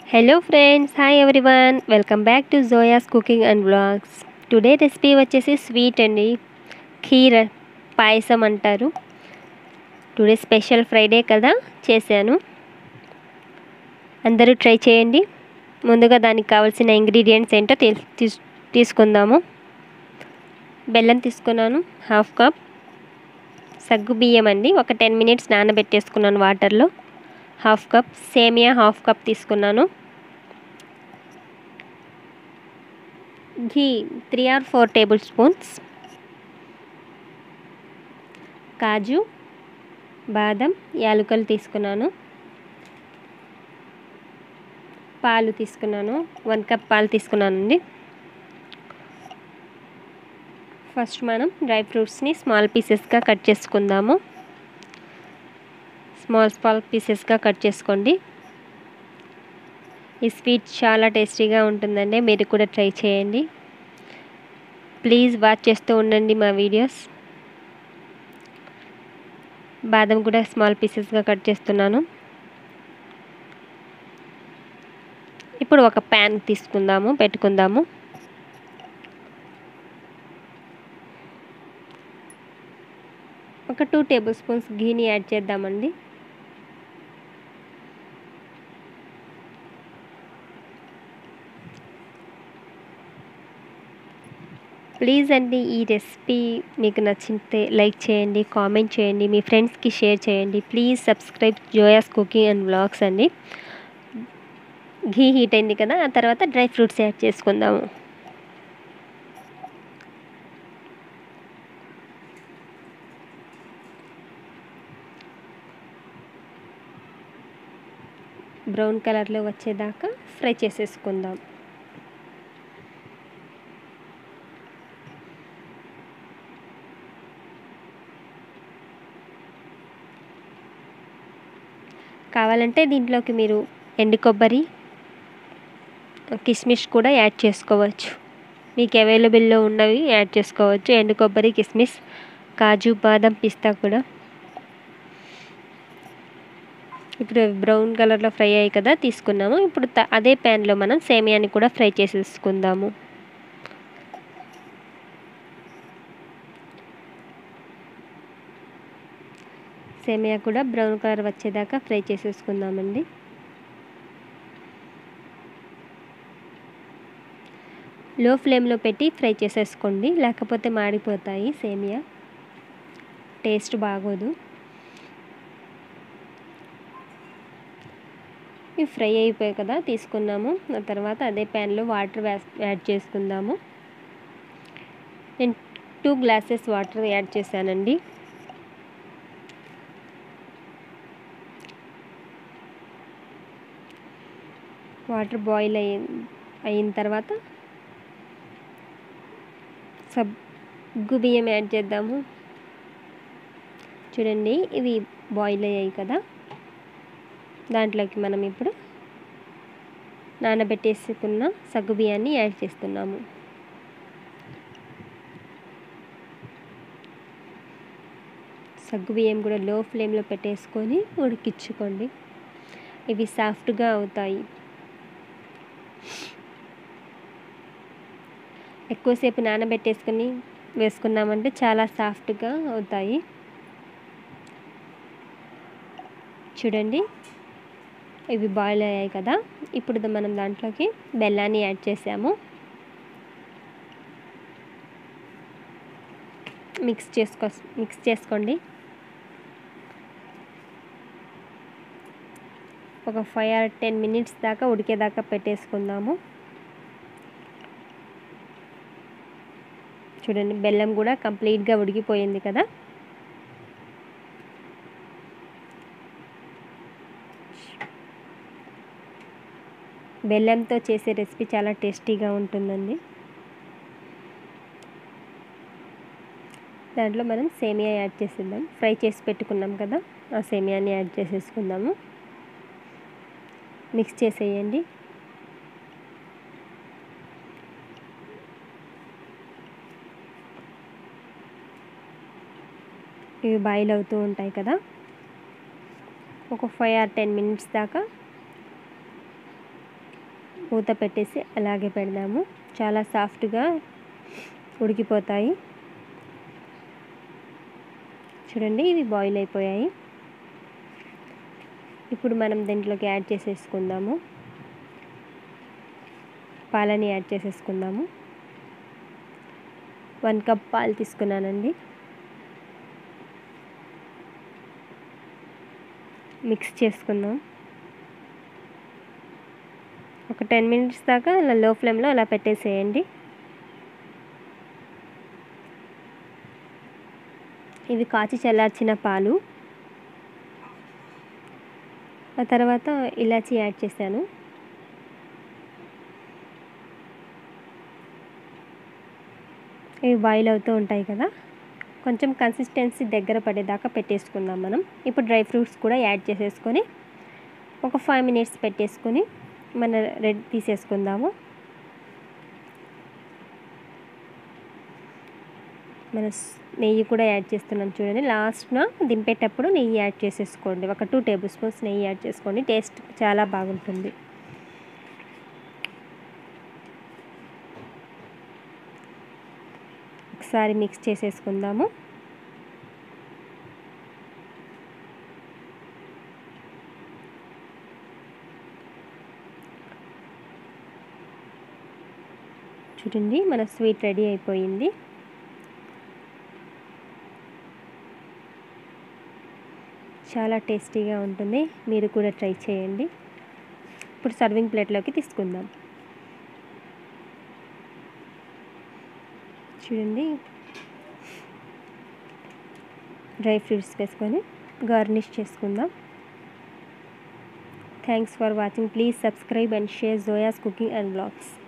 hello friends hi everyone welcome back to Joya's cooking and blogs today recipe వచ్చేసి sweet అండి ఖీర్ పాయసం అంటారు today special Friday కదా చేశాను అందరూ ట్రై చేయండి ముందుగా దానికి కావాల్సిన ఇంగ్రీడియంట్స్ ఏంటో తెల్- తీస్- తీసుకుందాము బెల్లం తీసుకున్నాను హాఫ్ కప్ సగ్గు బియ్యం అండి ఒక టెన్ మినిట్స్ నానబెట్టేసుకున్నాను వాటర్లో హాఫ్ కప్ సేమియా హాఫ్ కప్ తీసుకున్నాను ghee three or four tablespoons కాజు బాదం యాలకులు తీసుకున్నాను పాలు తీసుకున్నాను వన్ కప్ పాలు తీసుకున్నానండి ఫస్ట్ మనం డ్రై ఫ్రూట్స్ని స్మాల్ పీసెస్గా కట్ చేసుకుందాము స్మాల్ స్మాల్ పీసెస్గా కట్ చేసుకోండి ఈ స్వీట్ చాలా టేస్టీగా ఉంటుందండి మీరు కూడా ట్రై చేయండి ప్లీజ్ వాచ్ చేస్తూ ఉండండి మా వీడియోస్ బాదం కూడా స్మాల్ పీసెస్గా కట్ చేస్తున్నాను ఇప్పుడు ఒక ప్యాన్ తీసుకుందాము పెట్టుకుందాము ఒక టూ టేబుల్ స్పూన్స్ ఘీని యాడ్ చేద్దామండి ప్లీజ్ అండి ఈ రెసిపీ మీకు నచ్చితే లైక్ చేయండి కామెంట్ చేయండి మీ ఫ్రెండ్స్కి షేర్ చేయండి please subscribe Joya's cooking and blogs అండి ఘీ హీట్ అయింది కదా ఆ తర్వాత డ్రై ఫ్రూట్స్ యాడ్ చేసుకుందాము బ్రౌన్ కలర్లో వచ్చేదాకా ఫ్రై చేసేసుకుందాం కావాలంటే దీంట్లోకి మీరు ఎండు కొబ్బరి కిస్మిస్ కూడా యాడ్ చేసుకోవచ్చు మీకు అవైలబుల్లో ఉన్నవి యాడ్ చేసుకోవచ్చు ఎండు కొబ్బరి కిస్మిస్ కాజు బాదం పిస్తా కూడా ఇప్పుడు బ్రౌన్ కలర్లో ఫ్రై అయ్యాయి కదా తీసుకున్నాము ఇప్పుడు త- అదే ప్యాన్లో మనం సేమియాని కూడా ఫ్రై చేసేసుకుందాము సేమియా కూడా బ్రౌన్ కలర్ వచ్చేదాకా ఫ్రై చేసేసుకుందామండి లో ఫ్లేమ్లో పెట్టి ఫ్రై చేసేసుకోండి లేకపోతే మాడిపోతాయి సేమియా టేస్ట్ బాగోదు ఇవి ఫ్రై అయిపోయాయి కదా తీసుకున్నాము ఆ తర్వాత అదే ప్యాన్లో వాటర్ యాడ్ చేసుకుందాము నేను టూ గ్లాసెస్ వాటర్ యాడ్ చేశానండి వాటర్ బాయిల్ అయి అయిన తర్వాత సగ్గు బియ్యం యాడ్ చేద్దాము చూడండి ఇవి బాయిల్ అయ్యాయి కదా దాంట్లోకి మనం ఇప్పుడు నానబెట్టేసుకున్న సగ్గు బియ్యాన్ని యాడ్ చేస్తున్నాము సగ్గు బియ్యం కూడా లో ఫ్లేమ్లో పెట్టేసుకొని ఉడికించుకోండి ఇవి సాఫ్ట్గా అవుతాయి ఎక్కువసేపు నానబెట్టేసుకొని వేసుకున్నామంటే చాలా సాఫ్ట్గా అవుతాయి చూడండి ఇవి బాయిల్ అయ్యాయి కదా ఇప్పుడు మనం దాంట్లోకి బెల్లాన్ని యాడ్ చేసాము మిక్స్ చేసుకో మిక్స్ చేసుకోండి ఒక ఫైవ్ ఆర్ టెన్ మినిట్స్ దాకా ఉడికేదాకా పెట్టేసుకుందాము చూడండి బెల్లం కూడా కంప్లీట్గా ఉడికిపోయింది కదా బెల్లంతో చేసే రెసిపీ చాలా టేస్టీగా ఉంటుందండి దాంట్లో మనం సేమియా యాడ్ చేసేద్దాం ఫ్రై చేసి పెట్టుకున్నాం కదా ఆ సేమియాని యాడ్ చేసేసుకుందాము మిక్స్ చేసేయండి ఇవి బాయిల్ అవుతూ ఉంటాయి కదా ఒక ఫైవ్ ఆర్ టెన్ మినిట్స్ దాకా మూత పెట్టేసి అలాగే పెడదాము చాలా సాఫ్ట్గా ఉడికిపోతాయి చూడండి ఇవి బాయిల్ అయిపోయాయి ఇప్పుడు మనం దీంట్లోకి యాడ్ చేసేసుకుందాము పాలని యాడ్ చేసేసుకుందాము వన్ కప్ పాలు తీసుకున్నానండి మిక్స్ చేసుకుందాం ఒక టెన్ మినిట్స్ దాకా అలా లో ఫ్లేమ్లో అలా పెట్టేసేయండి ఇవి కాచి చల్లార్చిన పాలు ఆ తర్వాత ఇలాచీ యాడ్ చేశాను ఇవి బాయిల్ అవుతూ ఉంటాయి కదా కొంచెం కన్సిస్టెన్సీ దగ్గర పడేదాకా పెట్టేసుకుందాం మనం ఇప్పుడు డ్రై ఫ్రూట్స్ కూడా యాడ్ చేసేసుకొని ఒక ఫైవ్ మినిట్స్ పెట్టేసుకొని మన రెడ్ తీసేసుకుందాము మన నెయ్యి కూడా యాడ్ చేస్తున్నాం చూడండి లాస్ట్న దింపేటప్పుడు నెయ్యి యాడ్ చేసేసుకోండి ఒక టూ టేబుల్ స్పూన్స్ నెయ్యి యాడ్ చేసుకోండి టేస్ట్ చాలా బాగుంటుంది ఒకసారి మిక్స్ చేసేసుకుందాము చూడండి మన స్వీట్ రెడీ అయిపోయింది చాలా టేస్టీగా ఉంటుంది మీరు కూడా ట్రై చేయండి ఇప్పుడు సర్వింగ్ ప్లేట్లోకి తీసుకుందాం చూడండి డ్రై ఫ్రూట్స్ వేసుకొని గార్నిష్ చేసుకుందాం thanks for watching please subscribe and share Joya's cooking and blogs